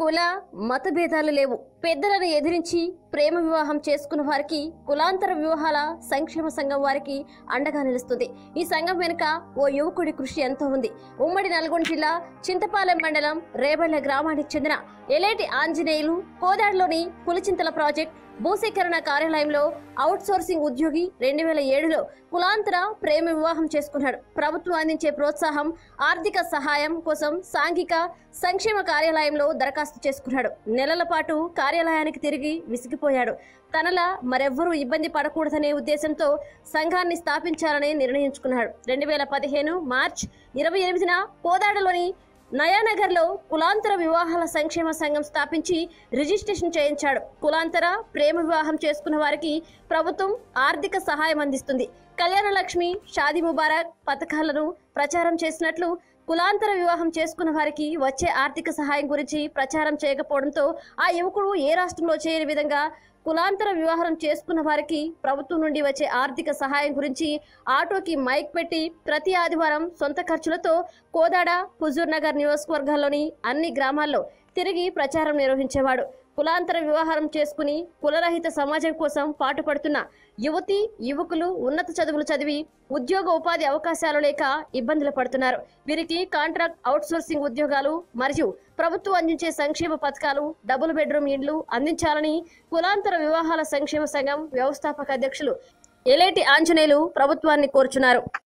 కుల మత భేదాలు లేవు పెద్దలను ఎదిరించి ప్రేమ వివాహం చేసుకున్న వారికి కులాంతర వివాహాల సంక్షేమ సంఘం వారికి అండగా నిలుస్తుంది ఈ సంఘం వెనుక ఓ యువకుడి కృషి ఎంతో ఉంది ఉమ్మడి నల్గొండ జిల్లా చింతపాలెం మండలం రేబళ్ల గ్రామానికి చెందిన ఎలేటి ఆంజనేయులు కోదాడలోని పులిచింతల ప్రాజెక్ట్ భూసేకరణ కార్యాలయంలో అవుట్ సోర్సింగ్ ఉద్యోగి రెండు వేల ఏడులో కులాంతర ప్రేమ వివాహం చేసుకున్నాడు ప్రభుత్వం అందించే ప్రోత్సాహం ఆర్థిక సహాయం కోసం సాంఘిక సంక్షేమ కార్యాలయంలో దరఖాస్తు చేసుకున్నాడు నెలల పాటు కార్యాలయానికి తిరిగి విసిగిపోయాడు తనలా మరెవ్వరూ ఇబ్బంది పడకూడదనే ఉద్దేశంతో సంఘాన్ని స్థాపించాలని నిర్ణయించుకున్నాడు రెండు వేల పదిహేను మార్చ్ ఇరవై ఎనిమిదిన కోదాడలోని నయానగర్లో కులాంతర వివాహాల సంక్షేమ సంఘం స్థాపించి రిజిస్ట్రేషన్ చేయించాడు కులాంతర ప్రేమ వివాహం చేసుకున్న వారికి ప్రభుత్వం ఆర్థిక సహాయం అందిస్తుంది కళ్యాణ లక్ష్మి షాదీ ముబారక్ పథకాలను ప్రచారం చేసినట్లు కులాంతర వివాహం చేసుకున్న వారికి వచ్చే ఆర్థిక సహాయం గురించి ప్రచారం చేయకపోవడంతో ఆ యువకుడు ఏ రాష్ట్రంలో చేయని విధంగా కులాంతర వివాహం చేసుకున్న వారికి ప్రభుత్వం నుండి వచ్చే ఆర్థిక సహాయం గురించి ఆటోకి మైక్ పెట్టి ప్రతి ఆదివారం సొంత ఖర్చులతో కోదాడ హుజూర్ నగర్ నియోజకవర్గాల్లోని అన్ని గ్రామాల్లో తిరిగి ప్రచారం నిర్వహించేవాడు కులాంతర వివాహం చేసుకుని కులరహిత సమాజం కోసం పాటుపడుతున్న యువతి యువకులు ఉన్నత చదువులు చదివి ఉద్యోగ ఉపాధి అవకాశాలు లేక ఇబ్బందులు పడుతున్నారు వీరికి కాంట్రాక్ట్ అవుట్సోర్సింగ్ ఉద్యోగాలు మరియు ప్రభుత్వం అందించే సంక్షేమ పథకాలు డబుల్ బెడ్రూమ్ ఇండ్లు అందించాలని కులాంతర వివాహాల సంక్షేమ సంఘం వ్యవస్థాపక అధ్యక్షులు ఎలేటి ఆంజనేయులు ప్రభుత్వాన్ని కోరుచున్నారు